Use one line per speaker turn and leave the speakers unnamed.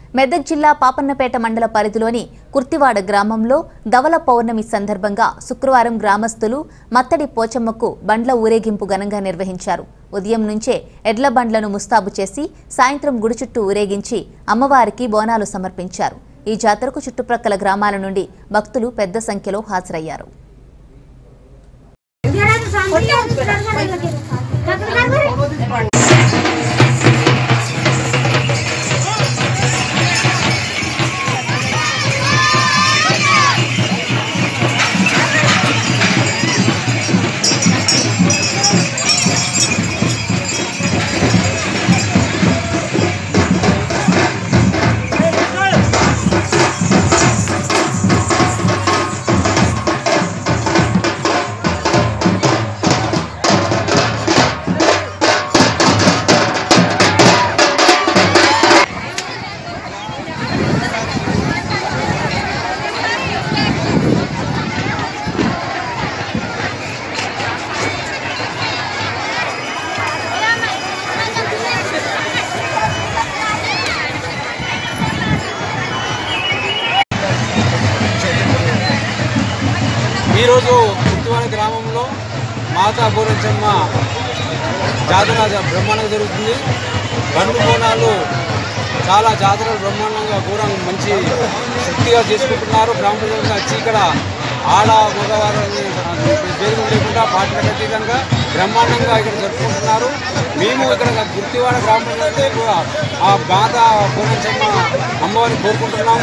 మెదక్ జిల్లా పాపన్నపేట మండల పరిధిలోని కుర్తివాడ గ్రామంలో ధవల పౌర్ణమి సందర్భంగా శుక్రవారం గ్రామస్తులు మత్తడి పోచమ్మకు బండ్ల ఊరేగింపు ఘనంగా నిర్వహించారు ఉదయం నుంచే ఎడ్ల బండ్లను ముస్తాబు చేసి సాయంత్రం గుడి చుట్టూ ఊరేగించి అమ్మవారికి బోనాలు సమర్పించారు ఈ జాతరకు చుట్టుప్రక్కల గ్రామాల నుండి భక్తులు పెద్ద సంఖ్యలో హాజరయ్యారు
ఈరోజు పుట్టివాడ గ్రామంలో మాతా గోరంచమ్మ జాతర జ- బ్రహ్మాండంగా జరుగుతుంది బండు బోనాలు చాలా జాతరలు బ్రహ్మాండంగా ఘోరంగా మంచి శక్తిగా చేసుకుంటున్నారు బ్రాహ్మణులు వచ్చి ఇక్కడ ఆడ మగవారు అనే భేదం లేకుండా పాటలకు అతీతంగా బ్రహ్మాండంగా ఇక్కడ జరుపుకుంటున్నారు మేము ఇక్కడ గుర్తివాడ గ్రామంలో కూడా ఆ మాత గోరంచమ్మ అమ్మవారిని కోరుకుంటున్నాము